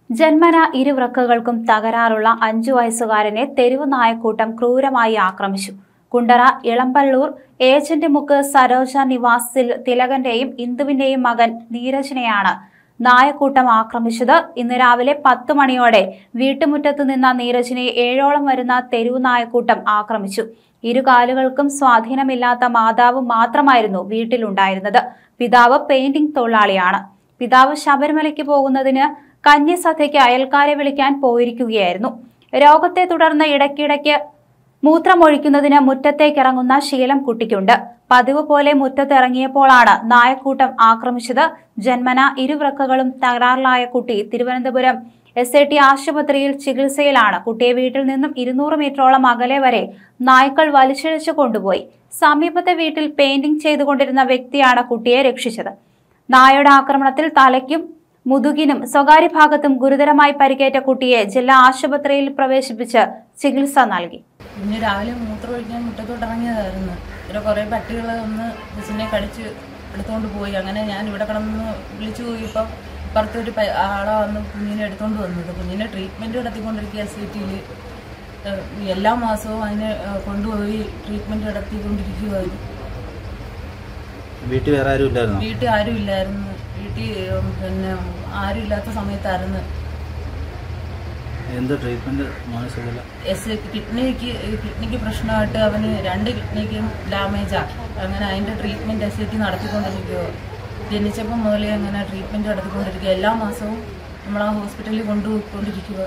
ജന്മന ഇരുവൃക്കകൾക്കും തകരാറുള്ള അഞ്ചു വയസ്സുകാരനെ തെരുവ് നായക്കൂട്ടം ക്രൂരമായി ആക്രമിച്ചു കുണ്ടറ ഇളമ്പള്ളൂർ ഏജന്റ് മുക്ക് സരോജ നിവാസിൽ തിലകന്റെയും ഇന്ദുവിന്റെയും മകൻ നീരജിനെയാണ് നായക്കൂട്ടം ആക്രമിച്ചത് ഇന്ന് രാവിലെ പത്ത് മണിയോടെ വീട്ടുമുറ്റത്ത് നിന്ന നീരജിനെ ഏഴോളം വരുന്ന തെരുവ് നായക്കൂട്ടം ആക്രമിച്ചു ഇരു കാലുകൾക്കും സ്വാധീനമില്ലാത്ത മാതാവ് മാത്രമായിരുന്നു വീട്ടിലുണ്ടായിരുന്നത് പിതാവ് പെയിന്റിംഗ് തൊഴിലാളിയാണ് പിതാവ് ശബരിമലയ്ക്ക് പോകുന്നതിന് കന്യസഭയ്ക്ക് അയൽക്കാരെ വിളിക്കാൻ പോയിരിക്കുകയായിരുന്നു രോഗത്തെ തുടർന്ന് ഇടയ്ക്കിടയ്ക്ക് മൂത്രമൊഴിക്കുന്നതിന് മുറ്റത്തേക്കിറങ്ങുന്ന ശീലം കുട്ടിക്കുണ്ട് പതിവ് പോലെ മുറ്റത്തിറങ്ങിയപ്പോഴാണ് നായക്കൂട്ടം ആക്രമിച്ചത് ജന്മന ഇരുവൃക്കകളും തകരാറിലായ കുട്ടി തിരുവനന്തപുരം എസ് ഐ ടി ആശുപത്രിയിൽ ചികിത്സയിലാണ് കുട്ടിയെ വീട്ടിൽ നിന്നും ഇരുന്നൂറ് മീറ്ററോളം അകലെ വരെ നായ്ക്കൾ വലിച്ചിഴച്ചു കൊണ്ടുപോയി സമീപത്തെ വീട്ടിൽ പെയിന്റിംഗ് ചെയ്തുകൊണ്ടിരുന്ന വ്യക്തിയാണ് കുട്ടിയെ രക്ഷിച്ചത് നായയുടെ ആക്രമണത്തിൽ തലയ്ക്കും മുതുകിനും സ്വകാര്യ ഭാഗത്തും ഗുരുതരമായി പരിക്കേറ്റ കുട്ടിയെ ജില്ലാ ആശുപത്രിയിൽ പ്രവേശിപ്പിച്ച് ചികിത്സ നൽകി ഇന്ന് രാവിലെ മൂത്രം ഒഴിക്കാൻ മുറ്റത്തോട്ട് ഇറങ്ങിയതായിരുന്നു ഇവിടെ കുറേ പട്ടികൾ ഒന്ന് കൊച്ചിനെ കടിച്ച് എടുത്തുകൊണ്ട് പോയി അങ്ങനെ ഞാൻ ഇവിടെ കിടന്ന് വിളിച്ചു പോയപ്പോൾ ഇപ്പുറത്തൊരു പ- ആളെ വന്ന് കുഞ്ഞിനെ എടുത്തുകൊണ്ട് വന്നത് കുഞ്ഞിനെ ട്രീറ്റ്മെൻറ്റ് നടത്തിക്കൊണ്ടിരിക്കുക എസ് ഐ ടിയിൽ എല്ലാ മാസവും അതിനെ ഏഹ്, കൊണ്ടുപോയി ട്രീറ്റ്മെൻറ്റ് നടത്തിക്കൊണ്ടിരിക്കുകയായിരുന്നു വീട്ടിൽ വേറെ ആരും ഇല്ലായിരുന്നോ വീട്ടിൽ ആരും ഇല്ലായിരുന്നു വീട്ടിൽ ഉം, പിന്നെ ആരും ഇല്ലാത്ത സമയത്തായിരുന്നു എന്ത് ട്രീറ്റ്മെന്റ് മാനസികമല്ല എസ് കിഡ്നിക്ക് കിഡ്നിക്ക് പ്രശ്നമായിട്ട് അവന് രണ്ട് കിഡ്നിക്കും ഡാമേജാ അങ്ങനെ അതിന്റെ ട്രീറ്റ്മെന്റ് എസ് ഐ ടി നടത്തിക്കൊണ്ടിരിക്കുക ജനിച്ചപ്പം മുതലേ അങ്ങനെ ട്രീറ്റ്മെന്റ് നടത്തിക്കൊണ്ടിരിക്കുക എല്ലാ മാസവും നമ്മൾ ആ ഹോസ്പിറ്റലിൽ കൊണ്ടുപോയിക്കൊണ്ടിരിക്കുക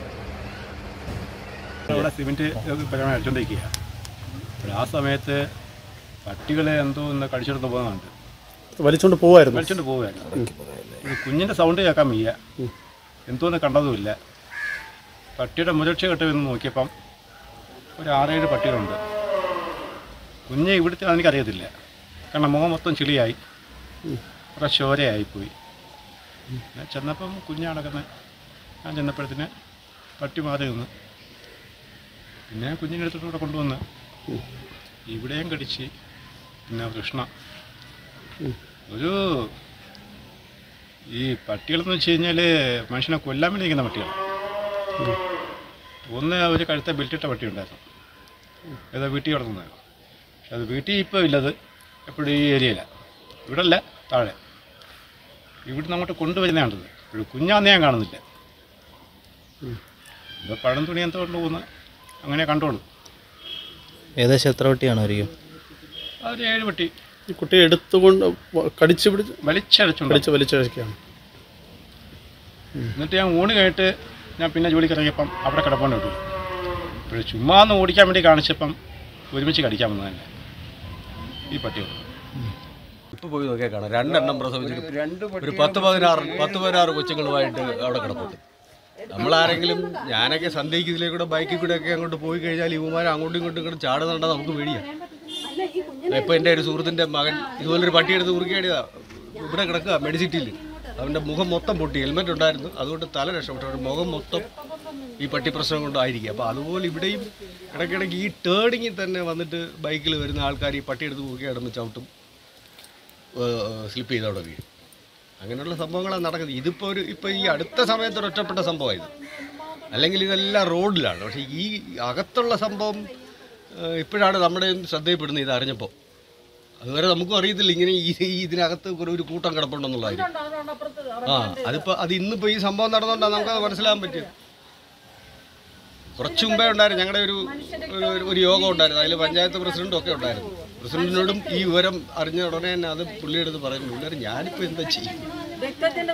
അവിടെ സിമെൻറ്റ് പരിപാടി അടിച്ചോണ്ടിരിക്കുക അപ്പോൾ ആ സമയത്ത് പട്ടികളെ എന്തോ ഒന്ന് കടിച്ചെടുത്ത് പോകുന്നുണ്ട് വലിച്ചോണ്ട് പോവായിരുന്നു വലിച്ചോണ്ട് പോവുകയായിരുന്നു ഒരു കുഞ്ഞിൻ്റെ സൗണ്ട് കേൾക്കാൻ വയ്യ എന്തോന്ന് കണ്ടതുമില്ല പട്ടിയുടെ മുരക്ഷ കെട്ട് എന്ന് നോക്കിയപ്പം ഒരു ആറേഴ് പട്ടികളുണ്ട് കുഞ്ഞ് ഇവിടുത്തെ എനിക്കറിയത്തില്ല കാരണം മുഖം മൊത്തം ചെളിയായി കുറേ ചോരയായിപ്പോയി ഞാൻ ചെന്നപ്പം കുഞ്ഞാടക്കുന്ന ഞാൻ ചെന്നപ്പോഴത്തേന് പട്ടി മാറി നിന്ന് പിന്നെ കുഞ്ഞിനെ എടുത്തിട്ട് ഇവിടെ കൊണ്ടുവന്ന് ഇവിടെയും കടിച്ച് പിന്നെ കൃഷ്ണ ഒരു ഈ പട്ടികളെന്ന് വെച്ച് കഴിഞ്ഞാൽ മനുഷ്യനെ കൊല്ലാൻ വേണ്ടി ഇരിക്കുന്ന പട്ടികൾ ഒന്ന് ഒരു കഴുത്ത ബെൽറ്റിട്ട പട്ടി ഉണ്ടായിരുന്നു ഏതോ വീട്ടിൽ കിടന്നത് പക്ഷെ അത് വീട്ടിൽ ഇപ്പോൾ ഇല്ലത് എപ്പോഴും ഈ ഏരിയയിലാണ് ഇവിടെ അല്ല താഴെ ഇവിടുന്ന് അങ്ങോട്ട് കൊണ്ടുവരുന്ന കണ്ടത് ഒരു കുഞ്ഞാന്ന് ഞാൻ കാണുന്നില്ല ഇപ്പോൾ പഴം തുണി എന്തോ കൊണ്ടുപോകുന്ന അങ്ങനെ കണ്ടോളൂ ഏകദേശം എത്ര വട്ടിയാണോ ആയിരിക്കും അതൊരു ഏഴ് പട്ടി ഈ കുട്ടിയെ എടുത്തുകൊണ്ട് വ- കടിച്ച് പിടിച്ച് വലിച്ചടച്ചുണ്ട് കടിച്ച് വലിച്ചഴിക്കുകയാണ് എന്നിട്ട് ഞാൻ ഊണ് കഴിഞ്ഞിട്ട് ഞാൻ പിന്നെ ജോലിക്ക് ഇറങ്ങിയപ്പം അവിടെ കിടപ്പുണ്ട് വിട്ടു ഇപ്പോൾ ചുമ്മാ ഒന്ന് ഓടിക്കാൻ വേണ്ടി കാണിച്ചപ്പം ഒരുമിച്ച് കടിക്കാൻ വന്നത് തന്നെ ഈ പട്ടികൾ ഇപ്പൊ പോയി നോക്കിയാൽ കാണാം രണ്ടെണ്ണം പ്രസവിച്ചിട്ട് ഒരു പത്ത് പതിനാറ് പത്ത് പതിനാറ് കൊച്ചുങ്ങളുമായിട്ട് അവിടെ കിടപ്പുണ്ട് നമ്മളാരെങ്കിലും ഞാനൊക്കെ സന്ധ്യയ്ക്ക് ഇതിലേ കൂടെ ബൈക്കിൽ കൂടെ ഒക്കെ അങ്ങോട്ട് പോയി കഴിഞ്ഞാൽ ഇവന്മാർ അങ്ങോട്ടും ഇങ്ങോട്ടും ഇങ്ങോട്ട് ചാടുന്നുണ്ടാ നമുക്ക് പേടിയാ ഇപ്പൊ എൻ്റെ ഒരു സുഹൃത്തിന്റെ മകൻ ഇതുപോലൊരു പട്ടി എടുത്ത് കുറുക്കിയാടിയതാ ഇവിടെ കിടക്കുക മെഡിസിറ്റിയിൽ അവന്റെ മുഖം മൊത്തം പൊട്ടി ഹെൽമെറ്റ് ഉണ്ടായിരുന്നു അതുകൊണ്ട് തല രക്ഷപ്പെട്ടു അവരുടെ മുഖം മൊത്തം ഈ പട്ടി പ്രശ്നം കൊണ്ടായിരിക്കും അപ്പോൾ അതുപോലെ ഇവിടെയും ഇടയ്ക്കിടയ്ക്ക് ഈ ടേണിങ്ങിൽ തന്നെ വന്നിട്ട് ബൈക്കിൽ വരുന്ന ആൾക്കാർ ഈ പട്ടി എടുത്ത് കുറുക്കി കിടന്ന് ചവിട്ടും സ്ലിപ്പ് ചെയ്ത് അവിടെ വീഴും അങ്ങനെയുള്ള സംഭവങ്ങളാണ് നടക്കുന്നത് ഇതിപ്പോൾ ഒരു ഇപ്പോൾ ഈ അടുത്ത സമയത്ത് ഒരു ഒറ്റപ്പെട്ട സംഭവമായത് അല്ലെങ്കിൽ ഇതെല്ലാം റോഡിലാണ് പക്ഷേ ഈ അകത്തുള്ള സംഭവം ഏഹ്, ഇപ്പോഴാണ് നമ്മുടെ ശ്രദ്ധയിൽപ്പെടുന്നത് ഇത് അറിഞ്ഞപ്പോൾ അതുവരെ നമുക്കും അറിയത്തില്ല ഇങ്ങനെ ഈ ഈ ഇതിനകത്ത് ഒരു ഒരു കൂട്ടം കിടപ്പുണ്ടെന്നുള്ള കാര്യം ആ അതിപ്പോൾ അത് ഇന്നിപ്പോൾ ഈ സംഭവം നടന്നുകൊണ്ടാണ് നമുക്കത് മനസ്സിലാകാൻ പറ്റിയത് കുറച്ച് മുമ്പേ ഉണ്ടായിരുന്നു ഞങ്ങളുടെ ഒരു ഒരു- ഒരു യോഗം ഉണ്ടായിരുന്നു അതിൽ പഞ്ചായത്ത് പ്രസിഡന്റും ഒക്കെ ഉണ്ടായിരുന്നു പ്രസിഡന്റിനോടും ഈ വിവരം അറിഞ്ഞ ഉടനെ തന്നെ അത് പുള്ളിയെടുത്ത് പറഞ്ഞു പുള്ളിയുടെ ഞാനിപ്പോൾ എന്താ ചെയ്യും